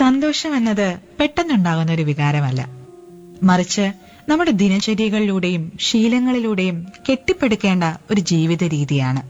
സന്തോഷം എന്നത് പെട്ടെന്നുണ്ടാകുന്ന ഒരു വികാരമല്ല മറിച്ച് നമ്മുടെ ദിനചര്യകളിലൂടെയും ശീലങ്ങളിലൂടെയും കെട്ടിപ്പടുക്കേണ്ട ഒരു ജീവിത രീതിയാണ്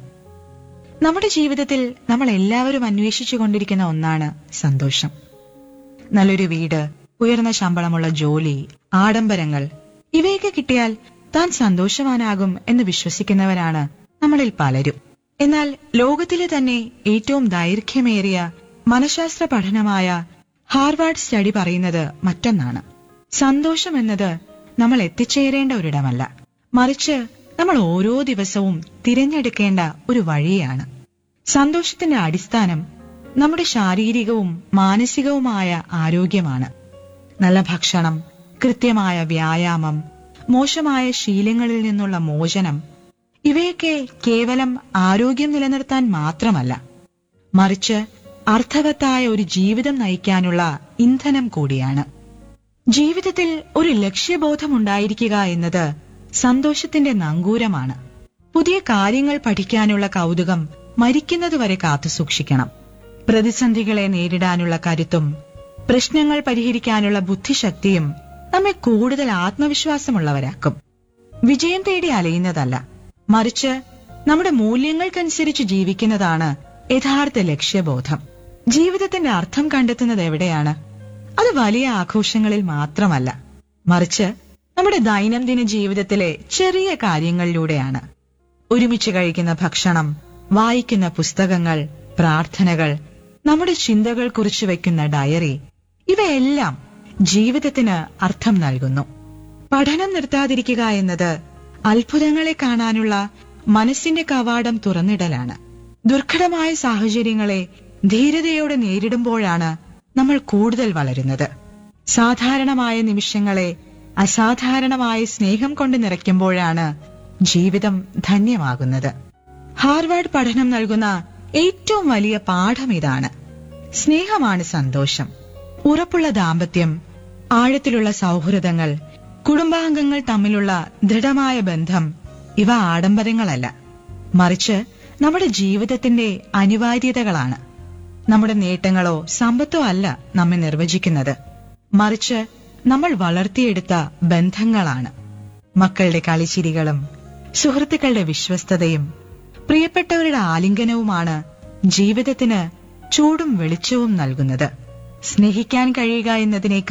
നമ്മുടെ ജീവിതത്തിൽ നമ്മൾ എല്ലാവരും അന്വേഷിച്ചു കൊണ്ടിരിക്കുന്ന ഒന്നാണ് സന്തോഷം നല്ലൊരു വീട് ഉയർന്ന ശമ്പളമുള്ള ജോലി ആഡംബരങ്ങൾ ഇവയൊക്കെ കിട്ടിയാൽ താൻ സന്തോഷവാനാകും എന്ന് വിശ്വസിക്കുന്നവരാണ് നമ്മളിൽ പലരും എന്നാൽ ലോകത്തിലെ തന്നെ ഏറ്റവും ദൈർഘ്യമേറിയ മനഃശാസ്ത്ര പഠനമായ ഹാർവാർഡ് സ്റ്റഡി പറയുന്നത് മറ്റൊന്നാണ് സന്തോഷം എന്നത് നമ്മൾ എത്തിച്ചേരേണ്ട ഒരിടമല്ല മറിച്ച് നമ്മൾ ഓരോ ദിവസവും തിരഞ്ഞെടുക്കേണ്ട ഒരു വഴിയാണ് സന്തോഷത്തിന്റെ അടിസ്ഥാനം നമ്മുടെ ശാരീരികവും മാനസികവുമായ ആരോഗ്യമാണ് നല്ല ഭക്ഷണം കൃത്യമായ വ്യായാമം മോശമായ ശീലങ്ങളിൽ നിന്നുള്ള മോചനം ഇവയൊക്കെ കേവലം ആരോഗ്യം നിലനിർത്താൻ മാത്രമല്ല മറിച്ച് അർത്ഥവത്തായ ഒരു ജീവിതം നയിക്കാനുള്ള ഇന്ധനം കൂടിയാണ് ജീവിതത്തിൽ ഒരു ലക്ഷ്യബോധമുണ്ടായിരിക്കുക എന്നത് സന്തോഷത്തിന്റെ നങ്കൂരമാണ് പുതിയ കാര്യങ്ങൾ പഠിക്കാനുള്ള കൗതുകം മരിക്കുന്നതുവരെ കാത്തുസൂക്ഷിക്കണം പ്രതിസന്ധികളെ നേരിടാനുള്ള കരുത്തും പ്രശ്നങ്ങൾ പരിഹരിക്കാനുള്ള ബുദ്ധിശക്തിയും നമ്മെ കൂടുതൽ ആത്മവിശ്വാസമുള്ളവരാക്കും വിജയം തേടി അലയുന്നതല്ല മറിച്ച് നമ്മുടെ മൂല്യങ്ങൾക്കനുസരിച്ച് ജീവിക്കുന്നതാണ് യഥാർത്ഥ ലക്ഷ്യബോധം ജീവിതത്തിന്റെ അർത്ഥം കണ്ടെത്തുന്നത് എവിടെയാണ് അത് വലിയ ആഘോഷങ്ങളിൽ മാത്രമല്ല മറിച്ച് നമ്മുടെ ദൈനംദിന ജീവിതത്തിലെ ചെറിയ കാര്യങ്ങളിലൂടെയാണ് ഒരുമിച്ച് കഴിക്കുന്ന ഭക്ഷണം വായിക്കുന്ന പുസ്തകങ്ങൾ പ്രാർത്ഥനകൾ നമ്മുടെ ചിന്തകൾ കുറിച്ചു വയ്ക്കുന്ന ഡയറി ഇവയെല്ലാം ജീവിതത്തിന് അർത്ഥം നൽകുന്നു പഠനം നിർത്താതിരിക്കുക എന്നത് അത്ഭുതങ്ങളെ കാണാനുള്ള മനസ്സിന്റെ കവാടം തുറന്നിടലാണ് ദുർഘടമായ സാഹചര്യങ്ങളെ ധീരതയോടെ നേരിടുമ്പോഴാണ് നമ്മൾ കൂടുതൽ വളരുന്നത് സാധാരണമായ നിമിഷങ്ങളെ അസാധാരണമായ സ്നേഹം കൊണ്ട് നിറയ്ക്കുമ്പോഴാണ് ജീവിതം ധന്യമാകുന്നത് ഹാർവാർഡ് പഠനം നൽകുന്ന ഏറ്റവും വലിയ പാഠം ഇതാണ് സ്നേഹമാണ് സന്തോഷം ഉറപ്പുള്ള ദാമ്പത്യം ആഴത്തിലുള്ള സൗഹൃദങ്ങൾ കുടുംബാംഗങ്ങൾ തമ്മിലുള്ള ദൃഢമായ ബന്ധം ഇവ ആഡംബരങ്ങളല്ല മറിച്ച് നമ്മുടെ ജീവിതത്തിന്റെ അനിവാര്യതകളാണ് നമ്മുടെ നേട്ടങ്ങളോ സമ്പത്തോ അല്ല നമ്മെ നിർവചിക്കുന്നത് മറിച്ച് നമ്മൾ വളർത്തിയെടുത്ത ബന്ധങ്ങളാണ് മക്കളുടെ കളിച്ചിരികളും സുഹൃത്തുക്കളുടെ വിശ്വസ്തതയും പ്രിയപ്പെട്ടവരുടെ ആലിംഗനവുമാണ് ജീവിതത്തിന് ചൂടും വെളിച്ചവും നൽകുന്നത് സ്നേഹിക്കാൻ കഴിയുക എന്നതിനേക്കാൾ